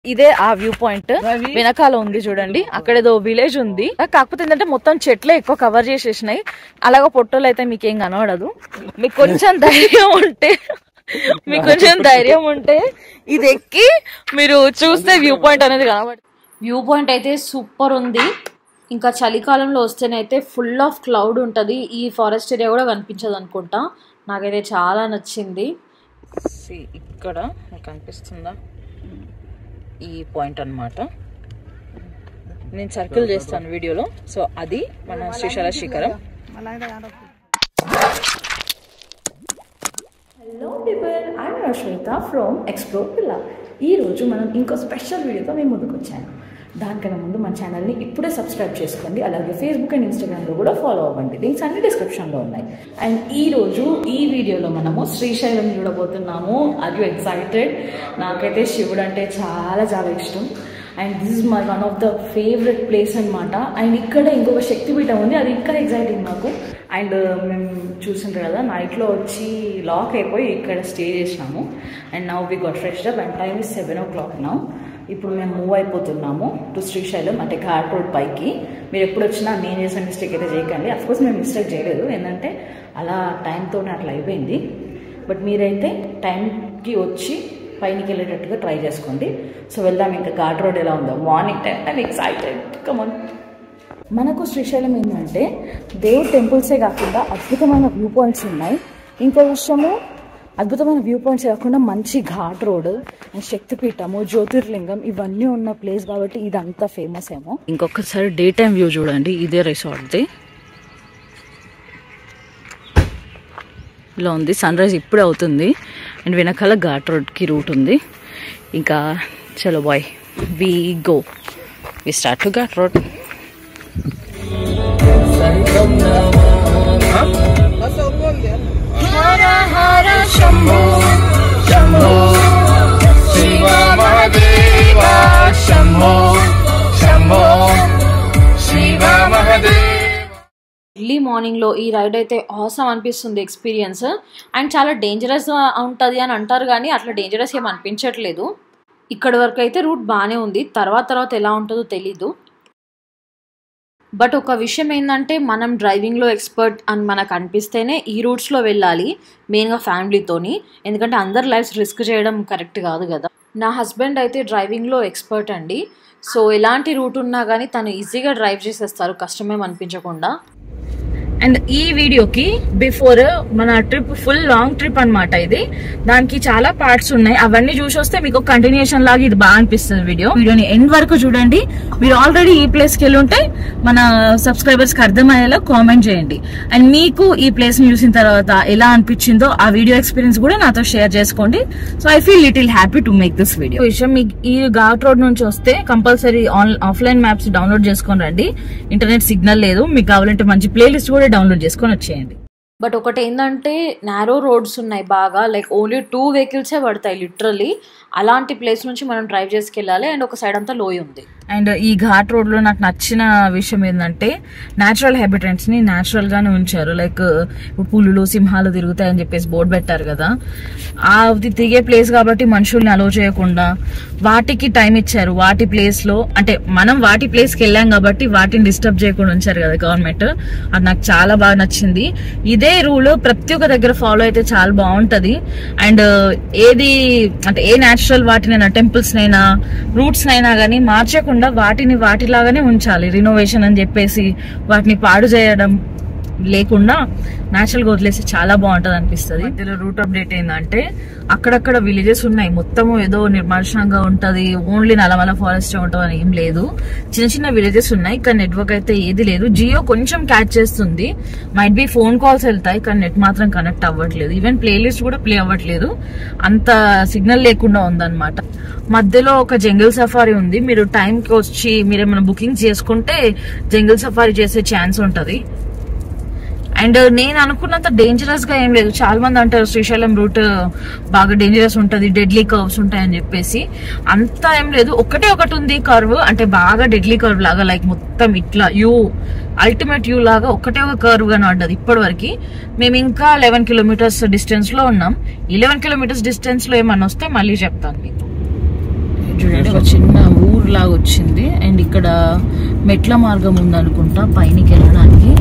ఇదే ఆ view point వెనకాల ఉంది చూడండి అక్కడ ఏదో విలేజ్ ఉంది కాకపోతే ఏంటంటే మొత్తం చెట్లే ఎక్కువ కవర్ చేసేసినాయి అలాగా పొట్టోలు అయితే మీకేం కనబడదు మీకు కొంచెం ధైర్యం ఉంటే మీకు కొంచెం ధైర్యం ఉంటే ఇది ఎక్కి మీరు చూస్తే వ్యూ పాయింట్ అనేది కనబడుతుంది వ్యూ పాయింట్ అయితే సూపర్ ఉంది ఇంకా చలికాలంలో వస్తేనైతే ఫుల్ ఆఫ్ క్లౌడ్ ఉంటుంది ఈ ఫారెస్ట్ ఏరియా కూడా కనిపించదు అనుకుంటా నాకైతే చాలా నచ్చింది ఇక్కడ మీకు కనిపిస్తుందా ఈ పాయింట్ అన్నమాట నేను సర్కిల్ చేస్తాను వీడియోలో సో అది మన శ్రీశైల శిఖరం hello people I'm Rashmita from explore పిల్ల ఈరోజు మనం ఇంకో స్పెషల్ వీడియోతో మేము ముందుకు వచ్చాను దానికన్నా ముందు మన ఛానల్ని ఇప్పుడే సబ్స్క్రైబ్ చేసుకోండి అలాగే ఫేస్బుక్ అండ్ ఇన్స్టాగ్రామ్లో కూడా ఫాలో అవ్వండి లింక్స్ అన్ని డిస్క్రిప్షన్లో ఉన్నాయి అండ్ ఈ రోజు ఈ వీడియోలో మనము శ్రీశైలం చూడబోతున్నాము ఆర్ యూ ఎక్సైటెడ్ నాకైతే శివుడు అంటే చాలా చాలా ఇష్టం and this is my one of the favourite place అనమాట అండ్ ఇక్కడ ఇంకొక శక్తిపీఠం ఉంది అది ఇంకా ఎగ్జైటింగ్ మాకు అండ్ మేము చూసింటారు కదా నైట్లో వచ్చి లాక్ అయిపోయి ఇక్కడ స్టే చేసినాము and now we got fresh up and time is seven o'clock now ఇప్పుడు మేము మూవ్ అయిపోతున్నాము టు శ్రీశైలం అంటే ఘాట్ రోడ్ పైకి మీరు ఎప్పుడు వచ్చినా నేను చేసిన మిస్టేక్ అయితే చేయకండి అఫ్కోర్స్ మేము మిస్టేక్ చేయలేదు ఏంటంటే అలా టైంతో అట్లా అయిపోయింది బట్ మీరైతే టైంకి వచ్చి పైనకి వెళ్ళేటట్టుగా ట్రై చేసుకోండి సో వెళ్దాం ఇంకా ఘాట్ రోడ్ ఎలా ఉందో morning time I'm excited come on మనకు శ్రీశైలం ఏంటంటే దేవుడు టెంపుల్సే కాకుండా అద్భుతమైన వ్యూ పాయింట్స్ ఉన్నాయి ఇంకో విషయము అద్భుతమైన వ్యూ పాయింట్స్ కాకుండా మంచి ఘాట్ రోడ్ అండ్ శక్తిపీఠము జ్యోతిర్లింగం ఇవన్నీ ఉన్న ప్లేస్ కాబట్టి ఇదంతా ఫేమస్ ఏమో ఇంకొకసారి డే టైం వ్యూ చూడండి ఇదే రిసార్ట్ది ఇలా ఉంది సన్ రైజ్ ఇప్పుడే అవుతుంది అండ్ వెనకాల ఘాట్ రోడ్కి రూట్ ఉంది ఇంకా చలో bye we go we start to ghat road Hara Hara Shambho Shambho Shiva Mahadeva Shambho Shambho Shiva Mahadeva early మార్నింగ్లో ఈ రైడ్ అయితే ఆసమ్ అనిపిస్తుంది ఎక్స్పీరియన్స్ అండ్ చాలా డేంజరస్ ఉంటుంది అని అంటారు కానీ అట్లా డేంజరస్ ఏం అనిపించట్లేదు ఇక్కడ వరకు అయితే రూట్ బాగానే ఉంది తర్వాత తర్వాత ఎలా ఉంటుందో తెలీదు బట్ ఒక విషయం ఏంటంటే మనం డ్రైవింగ్లో ఎక్స్పర్ట్ అని మనకు అనిపిస్తేనే ఈ రూట్స్లో వెళ్ళాలి మెయిన్గా ఫ్యామిలీతోని ఎందుకంటే అందరి లైఫ్స్ రిస్క్ చేయడం కరెక్ట్ కాదు కదా నా హస్బెండ్ అయితే డ్రైవింగ్లో ఎక్స్పర్ట్ అండి సో ఎలాంటి రూట్ ఉన్నా కానీ తను ఈజీగా డ్రైవ్ చేసేస్తారు కష్టమేం అనిపించకుండా అండ్ ఈ వీడియోకి బిఫోర్ మన ట్రిప్ ఫుల్ లాంగ్ ట్రిప్ అన్నమాట ఇది దానికి చాలా పార్ట్స్ ఉన్నాయి అవన్నీ చూసి వస్తే మీకు కంటిన్యూషన్ లాగా ఇది బాగా అనిపిస్తుంది వీడియో వీడియోని ఎండ్ వరకు చూడండి మీరు ఆల్రెడీ ఈ ప్లేస్ కి వెళ్ళి ఉంటే మన సబ్స్క్రైబర్స్ కి అర్థమయ్యేలా కామెంట్ చేయండి అండ్ మీకు ఈ ప్లేస్ ని చూసిన తర్వాత ఎలా అనిపించిందో ఆ వీడియో ఎక్స్పీరియన్స్ కూడా నాతో షేర్ చేసుకోండి so I feel little happy to make this video విషయం మీకు ఈ ఘాట్ రోడ్ నుంచి వస్తే compulsory on offline maps download చేసుకొని రండి ఇంటర్నెట్ సిగ్నల్ లేదు మీకు కావాలంటే మంచి ప్లేలిస్ట్ కూడా డౌన్లోడ్ చేసుకొని వచ్చేయండి బట్ ఒకటి ఏంటంటే నారో రోడ్స్ ఉన్నాయి బాగా లైక్ ఓన్లీ టూ వెహికల్సే పడతాయి లిటరలీ అలాంటి ప్లేస్ నుంచి మనం డ్రైవ్ చేసుకెళ్ళాలి అండ్ ఒక సైడ్ అంతా లోయ ఉంది అండ్ ఈ ఘాట్ రోడ్ లో నాకు నచ్చిన విషయం ఏంటంటే న్యాచురల్ హ్యాబిటెంట్స్ ని న్యాచురల్ గానే ఉంచారు లైక్ ఇప్పుడు పులులు సింహాలు తిరుగుతాయని చెప్పేసి బోర్డు పెట్టారు కదా అది తిరిగే ప్లేస్ కాబట్టి మనుషుల్ని అలో చేయకుండా వాటికి టైం ఇచ్చారు వాటి ప్లేస్ లో అంటే మనం వాటి ప్లేస్ కి వెళ్ళాం కాబట్టి వాటిని డిస్టర్బ్ చేయకుండా ఉంచారు కదా గవర్నమెంట్ అది నాకు చాలా బాగా నచ్చింది ఇదే రూల్ ప్రతి ఒక్క దగ్గర ఫాలో అయితే చాలా బాగుంటది అండ్ ఏది అంటే ఏ న్యాచురల్ వాటినైనా టెంపుల్స్ నైనా రూట్స్ నైనా కానీ మార్చకుండా వాటిని వాటిలాగానే ఉంచాలి రినోవేషన్ అని చెప్పేసి వాటిని పాడు చేయడం లేకుండా న్యాచురల్ గా వదిలేసి చాలా బాగుంటది అనిపిస్తుంది మధ్యలో రూట్ అప్డేట్ ఏంటంటే అక్కడక్కడ విలేజెస్ ఉన్నాయి మొత్తం ఏదో నిర్మానుషంగా ఉంటది ఓన్లీ నల్లమల ఫారెస్ట్ ఉంటుంది అని ఏం లేదు చిన్న చిన్న విలేజెస్ ఉన్నాయి కానీ నెట్వర్క్ అయితే ఏది లేదు జియో కొంచెం క్యాచ్ చేస్తుంది మైట్ బి ఫోన్ కాల్స్ వెళ్తాయి కానీ నెట్ మాత్రం కనెక్ట్ అవ్వట్లేదు ఈవెన్ ప్లేలిస్ట్ కూడా ప్లే అవ్వట్లేదు అంత సిగ్నల్ లేకుండా ఉందన్నమాట మధ్యలో ఒక జంగిల్ సఫారీ ఉంది మీరు టైంకి వచ్చి మీరు ఏమైనా బుకింగ్ చేసుకుంటే జంగిల్ సఫారీ చేసే ఛాన్స్ ఉంటది అండ్ నేను అనుకున్నంత డేంజరస్ గా ఏం లేదు చాలా మంది అంటారు శ్రీశైలం రూట్ బాగా డేంజరస్ ఉంటది డెడ్లీ కర్వ్స్ ఉంటాయని చెప్పేసి అంత ఏం లేదు ఒకటే ఒకటి ఉంది కర్వ్ అంటే బాగా డెడ్లీ కర్వ్ లాగా లైక్ మొత్తం ఇట్లా యూ అల్టిమేట్ యూ లాగా ఒకటే ఒక కర్వ్ గానే పడ్డది ఇప్పటి వరకు మేము ఇంకా లెవెన్ కిలోమీటర్స్ డిస్టెన్స్ లో ఉన్నాం ఈ లెవెన్ కిలోమీటర్స్ డిస్టెన్స్ లో ఏమన్నా వస్తే మళ్ళీ చెప్తాను మీకు చూడండి ఒక చిన్న ఊరులాగా వచ్చింది అండ్ ఇక్కడ మెట్ల మార్గం ఉందనుకుంటా పైనకి వెళ్ళడానికి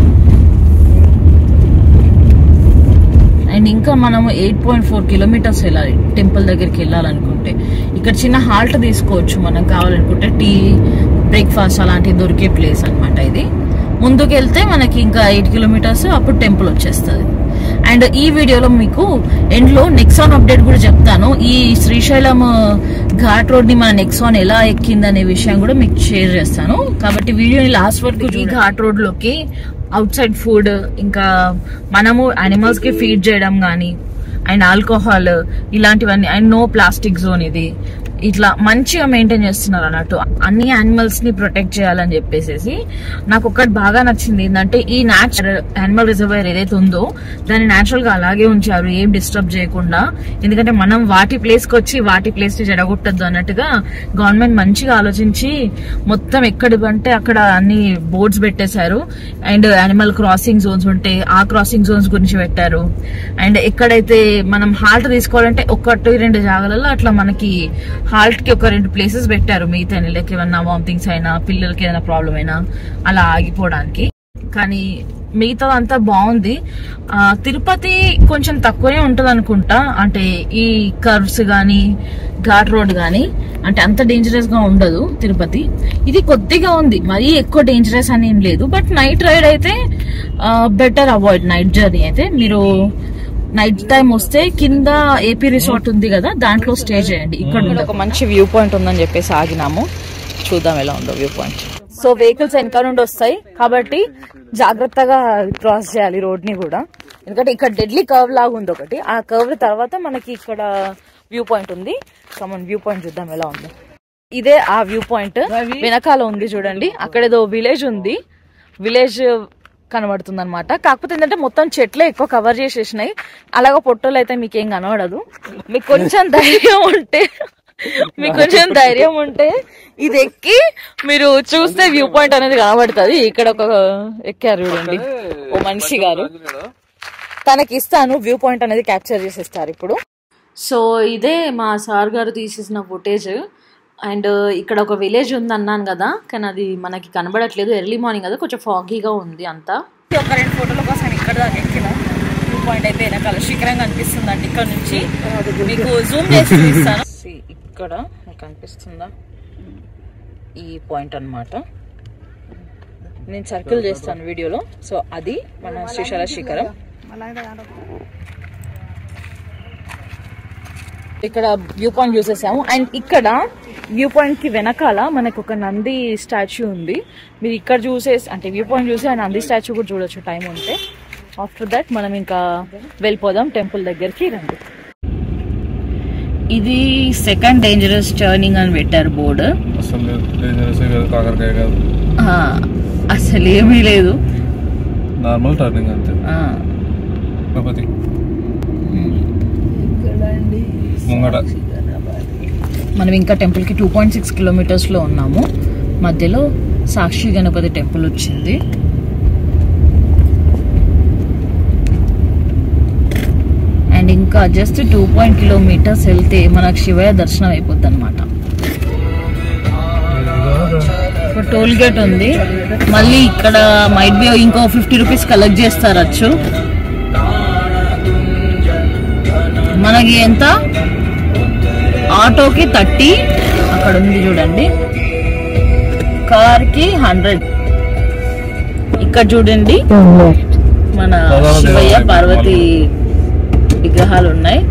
అండ్ ఇంకా మనం ఎయిట్ పాయింట్ ఫోర్ కిలోమీటర్స్ వెళ్ళాలి టెంపుల్ దగ్గరికి వెళ్ళాలనుకుంటే ఇక్కడ చిన్న హాల్ట్ తీసుకోవచ్చు మనం కావాలనుకుంటే టీ బ్రేక్ఫాస్ట్ అలాంటివి దొరికే ప్లేస్ అన్నమాట ఇది ముందుకు వెళ్తే మనకి ఇంకా ఎయిట్ కిలోమీటర్స్ అప్పుడు టెంపుల్ వచ్చేస్తుంది అండ్ ఈ వీడియోలో మీకు ఎండ్లో నెక్సాన్ అప్డేట్ కూడా చెప్తాను ఈ శ్రీశైలం ఘాట్ రోడ్ ని మన నెక్సాన్ ఎలా ఎక్కింది అనే విషయం కూడా మీకు షేర్ చేస్తాను కాబట్టి వీడియోని లాస్ట్ వరకు ఈ ఘాట్ రోడ్ లోకి అవుట్ సైడ్ ఫుడ్ ఇంకా మనము అనిమల్స్ కి ఫీడ్ చేయడం కానీ అండ్ ఆల్కహాల్ ఇలాంటివన్నీ అండ్ నో ప్లాస్టిక్ జోన్ ఇది ఇట్లా మంచిగా మెయింటైన్ చేస్తున్నారు అన్నట్టు అన్ని యానిమల్స్ ని ప్రొటెక్ట్ చేయాలని చెప్పేసి నాకు ఒకటి బాగా నచ్చింది ఏంటంటే ఈ న్యాచురల్ యానిమల్ రిజర్వేర్ ఏదైతే ఉందో దాన్ని న్యాచురల్ గా అలాగే ఉంచారు ఏం డిస్టర్బ్ చేయకుండా ఎందుకంటే మనం వాటి ప్లేస్ కి వచ్చి వాటి ప్లేస్ ని చెడగొట్టద్దు అన్నట్టుగా గవర్నమెంట్ మంచిగా ఆలోచించి మొత్తం ఎక్కడ అంటే అక్కడ అన్ని బోర్డ్స్ పెట్టేశారు అండ్ యానిమల్ క్రాసింగ్ జోన్స్ ఉంటే ఆ క్రాసింగ్ జోన్స్ గురించి పెట్టారు అండ్ ఎక్కడైతే మనం హాల్ట్ తీసుకోవాలంటే ఒకటి రెండు జాగాలలో అట్లా మనకి హాల్ట్ కి ఒక రెండు ప్లేసెస్ పెట్టారు మిగతా లైక్ ఏమన్నా వామిటింగ్స్ అయినా పిల్లలకి ఏదైనా ప్రాబ్లం అయినా అలా ఆగిపోవడానికి కానీ మిగతా అంతా బాగుంది ఆ, తిరుపతి కొంచెం తక్కువనే ఉంటది అనుకుంటా అంటే ఈ కర్వ్స్ గానీ ఘాట్ రోడ్ గానీ అంటే అంత డేంజరస్ గా ఉండదు తిరుపతి ఇది కొద్దిగా ఉంది మరీ ఎక్కువ డేంజరస్ అని ఏం లేదు బట్ నైట్ రైడ్ అయితే బెటర్ అవాయిడ్ నైట్ జర్నీ అయితే మీరు నైట్ టైం వస్తే కింద ఏపీ రిసార్ట్ ఉంది కదా దాంట్లో స్టే చేయండి ఇక్కడ ఉంది ఒక మంచి వ్యూ పాయింట్ ఉందని చెప్పేసి ఆగినాము చూద్దాం ఎలా ఉందో వ్యూ పాయింట్ సో వెహికల్స్ వెనక నుండి వస్తాయి కాబట్టి జాగ్రత్తగా క్రాస్ చేయాలి రోడ్ ని కూడా ఎందుకంటే ఇక్కడ డెడ్లీ కర్వ్ లాగా ఉంది ఒకటి ఆ కర్వ్ తర్వాత మనకి ఇక్కడ వ్యూ పాయింట్ ఉంది కమన్ వ్యూ పాయింట్ చూద్దాం ఎలా ఉందో ఇదే ఆ వ్యూ పాయింట్ వెనకాల ఉంది చూడండి అక్కడ ఏదో విలేజ్ ఉంది విలేజ్ కనబడుతుంది అనమాట కాకపోతే ఏంటంటే మొత్తం చెట్లే ఎక్కువ కవర్ చేసేసినాయి అలాగ పొట్టలు అయితే మీకు ఏం కనబడదు మీకు కొంచెం ధైర్యం ఉంటే మీకు కొంచెం ధైర్యం ఉంటే ఇది ఎక్కి మీరు చూస్తే వ్యూ పాయింట్ అనేది కనబడుతుంది ఇక్కడ ఒక ఎక్కారు చూడండి ఓ మనిషి గారు తనకి ఇస్తాను వ్యూ పాయింట్ అనేది క్యాప్చర్ చేసి ఇస్తారు ఇప్పుడు సో ఇదే మా సార్ గారు తీసేసిన ఫుటేజ్ అండ్ ఇక్కడ ఒక విలేజ్ ఉంది అన్నాను కదా కానీ అది మనకి కనబడట్లేదు ఎర్లీ మార్నింగ్ కదా కొంచెం ఫాగీగా ఉంది అంతా ఒక రెండు ఫోటోల కోసం ఇక్కడ దాకా ఎక్కిన వ్యూ పాయింట్ అయితే వెనకాల శిఖరంగా అనిపిస్తుంది అండి ఇక్కడ నుంచి మీకు జూమ్ చేసి చూపిస్తాను ఇక్కడ మీకు కనిపిస్తుందా ఈ పాయింట్ అన్నమాట నేను సర్కిల్ చేస్తాను వీడియోలో సో అది మన శ్రీశైల శిఖరం ఇక్కడ వ్యూ పాయింట్ చూసేసాము అండ్ ఇక్కడ వ్యూ పాయింట్ కి వెనకాల మనకు ఒక నంది స్టాచ్యూ ఉంది మీరు ఇక్కడ చూసేసి అంటే వ్యూ పాయింట్ చూసి ఆ నంది స్టాచ్యూ కూడా చూడొచ్చు టైం ఉంటే ఆఫ్టర్ దట్ మనం ఇంకా వెళ్ళిపోదాం టెంపుల్ దగ్గరికి రండి ఇది సెకండ్ డేంజరస్ టర్నింగ్ అని పెట్టారు బోర్డు అసలు లేదు డేంజరస్ కాదు కాకరకాయ కాదు అసలు ఏమీ లేదు నార్మల్ టర్నింగ్ అంతే తిరుపతి ముంగట మనం ఇంకా టెంపుల్ కి టూ పాయింట్ సిక్స్ కిలోమీటర్స్ లో ఉన్నాము మధ్యలో సాక్షి గణపతి టెంపుల్ వచ్చింది అండ్ ఇంకా జస్ట్ టూ పాయింట్ కిలోమీటర్స్ వెళ్తే మనకు శివయ్య దర్శనం అయిపోద్ది అనమాట ఒక టోల్ గేట్ ఉంది మళ్ళీ ఇక్కడ మైట్ బి ఇంకో ఫిఫ్టీ రూపీస్ కలెక్ట్ చేస్తారచ్చు మనకి ఎంత ఆటోకి థర్టీ అక్కడ ఉంది చూడండి కార్ కి హండ్రెడ్ ఇక్కడ చూడండి మన శివయ్య పార్వతి విగ్రహాలు ఉన్నాయి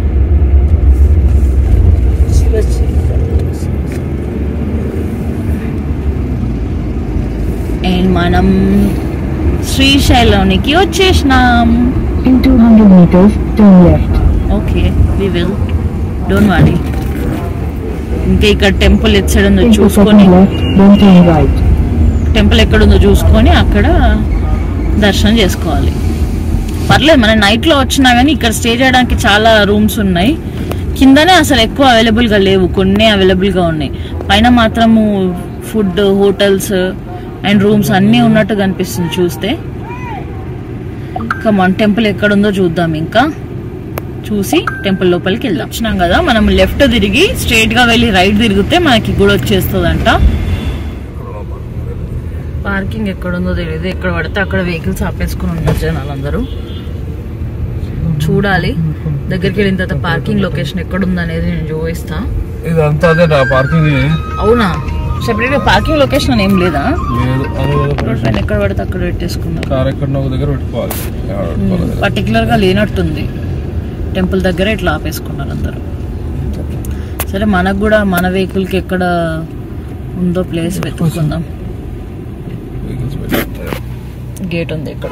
అండ్ మనం శ్రీశైలానికి వచ్చేసినాం In 200 meters, turn left. Okay we will don't worry ఇంకా ఇక్కడ టెంపుల్ ఎచ్చడుందో Take the చూసుకొని second left, then turn right. టెంపుల్ ఎక్కడుందో చూసుకొని అక్కడ దర్శనం చేసుకోవాలి పర్లేదు మనం నైట్లో వచ్చినా కానీ ఇక్కడ స్టే చేయడానికి చాలా రూమ్స్ ఉన్నాయి కిందనే అసలు ఎక్కువ అవైలబుల్గా లేవు కొన్ని అవైలబుల్గా ఉన్నాయి పైన మాత్రము ఫుడ్ హోటల్స్ అండ్ రూమ్స్ అన్నీ ఉన్నట్టు కనిపిస్తుంది చూస్తే కమాన్ టెంపుల్ ఎక్కడుందో చూద్దాం ఇంకా చూసి టెంపుల్ లోపలికి వెళ్దాం వచ్చినాం కదా మనం లెఫ్ట్ తిరిగి స్ట్రైట్ గా వెళ్ళి రైట్ తిరిగితే మనకి గుడి వచ్చేస్తుందంట పార్కింగ్ ఎక్కడ ఉందో తెలియదు ఎక్కడ పడితే అక్కడ వెహికల్స్ ఆపేసుకుని ఉన్నారు జనాలు అందరూ చూడాలి దగ్గరికి వెళ్ళిన తర్వాత పార్కింగ్ లొకేషన్ ఎక్కడ ఉందనేది నేను చూపిస్తా ఇదంతా అదే నా పార్కింగ్ అవునా సెపరేట్ గా పార్కింగ్ లొకేషన్ ఏం లేదా లేదు అదే రోడ్ పైన ఎక్కడ పడితే అక్కడ పెట్టేసుకున్నారు కార్ ఎక్కడ ఒక దగ్గర పెట్టుకోవాలి ఎక్కడ పెట్టుకోవాలి పర్టికులర్ గా లేనట్టుంది టెంపుల్ దగ్గర ఇట్లా ఆపేసుకున్నారు అందరూ సరే మనకు కూడా మన వెహికల్ కి ఎక్కడ ఉందో ప్లేస్ వెతుక్కుందాం వెహికల్స్ పెట్టుకుంటారు గేట్ ఉంది ఇక్కడ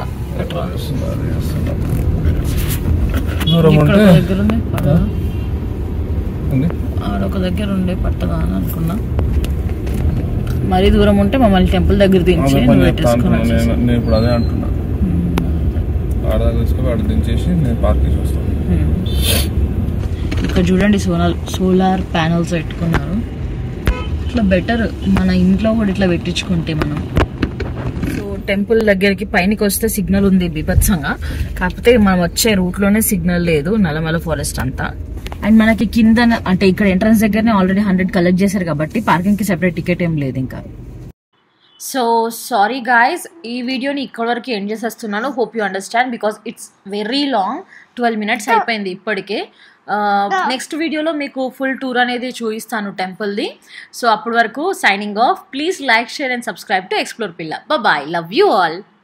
దూరం ఇక్కడ ఉంటే ఒక దగ్గర ఉంది పడదా? ఉంది ఆడ ఒక దగ్గర ఉండే పట్టదా అని అనుకున్నా మరీ దూరం ఉంటే మమ్మల్ని టెంపుల్ దగ్గర దించి అదే నువ్వు పని చెప్తా పెట్టేసుకుని అంటున్నా నేను వచ్చేసావు. నేను ఇప్పుడు అదే అంటున్నా ఆడ దగ్గర తీసుకొని ఆడ దించేసి నేను పార్క్ చేసి వస్తాను Hmm. ఇక్కడ చూడండి సోలార్ సోలార్ ప్యానల్స్ పెట్టుకున్నారు ఇట్లా బెటర్ మన ఇంట్లో కూడా ఇట్లా పెట్టించుకుంటే మనం సో టెంపుల్ దగ్గరికి పైనకి వస్తే సిగ్నల్ ఉంది బీభత్సంగా కాకపోతే మనం వచ్చే రూట్ లోనే సిగ్నల్ లేదు నల్లమల ఫారెస్ట్ అంతా అండ్ మనకి కింద అంటే ఇక్కడ ఎంట్రన్స్ దగ్గరనే ఆల్రెడీ హండ్రెడ్ కలెక్ట్ చేశారు కాబట్టి పార్కింగ్ కి సెపరేట్ టికెట్ ఏం లేదు ఇంకా సో సారీ గాయస్ ఈ వీడియోని ఇక్కడి వరకు ఎండ్ చేసేస్తున్నాను hope you understand because it's very long twelve minutes అయిపోయింది ఇప్పటికే నెక్స్ట్ వీడియోలో మీకు ఫుల్ టూర్ అనేది చూపిస్తాను టెంపుల్ది సో అప్పటి వరకు signing off please like share and subscribe to explore Pilla boy love you all